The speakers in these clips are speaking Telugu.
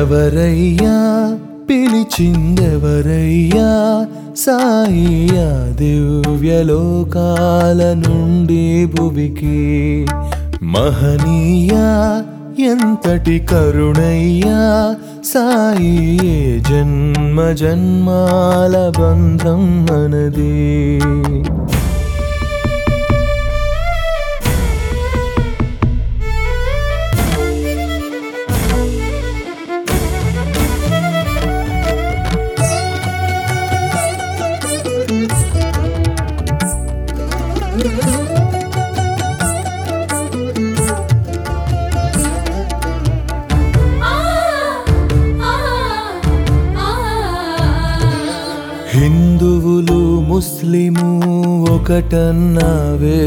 ఎవరయ్యా పిలిచిందెవరయ్యా సాయియా దివ్యలోకాల నుండి భువికి మహనీయా ఎంతటి కరుణయ్యా సాయి ఏ జన్మ జన్మాల బంధం మనది హిందువులు ముస్లిము ఒకటన్నావే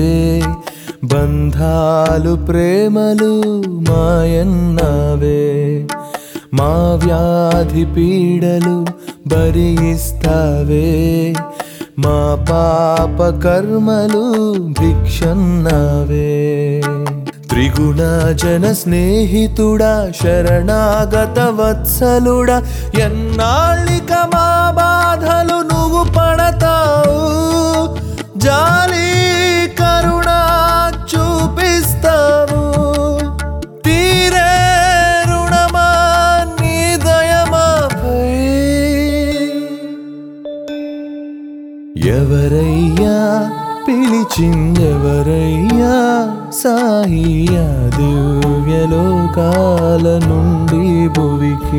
బంధాలు ప్రేమలు మాయన్నావే మా వ్యాధి పీడలు భరిస్తావే మా పాప కర్మలు భిక్షన్నావే త్రిగుణ జన స్నేహితుడా శరణాగత వత్సలుడా ఎన్నాళ్ళిక మా బాధలు నువ్వు పడతావు జాలి కరుణ చూపిస్తావు తీరే రుణమా నీ దయమాపై ఎవరయ్యా పిలిచిందెవరయ్యా సాయియా దివ్యలోకాల నుండి భువికి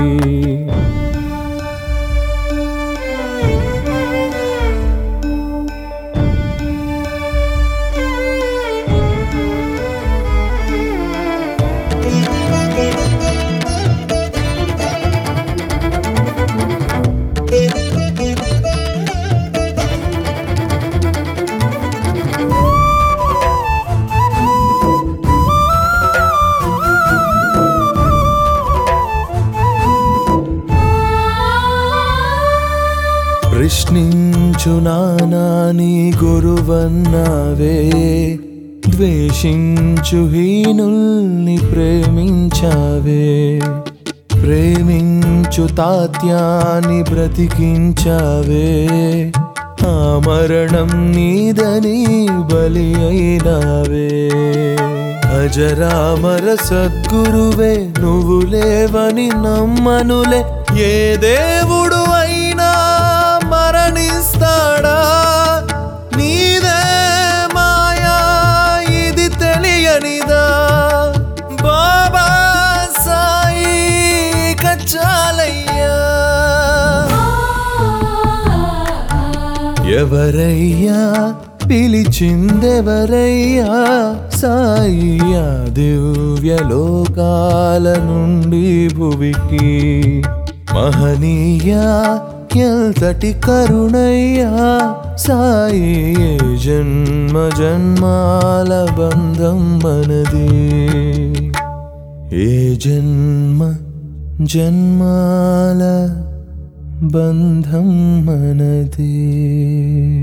ప్రశ్నించు నానాని గురువన్నావే ద్వేషించు హీనుల్ని ప్రేమించావే ప్రేమించు తాత్యాన్ని బ్రతికించావే ఆ మరణం నీదని బలి అయినావే అజరామర సద్గురువే నువ్వు లేవని నమ్మనులే ఏ దేవుడు అయినా మరణిస్తాడా నీదే మాయా ఇది తెలియనిదా బాబా సాయి కచ్చాలయ్యా ఎవరయ్యా పిలిచిందెవరయ్యా సాయియా దివ్యలోకాల నుండి భువికి మహనీయా ఎంతటి కరుణయ్యా సాయి ఏ జన్మ జన్మాల బంధం మనది ఏ జన్మ జన్మాల బంధం మనది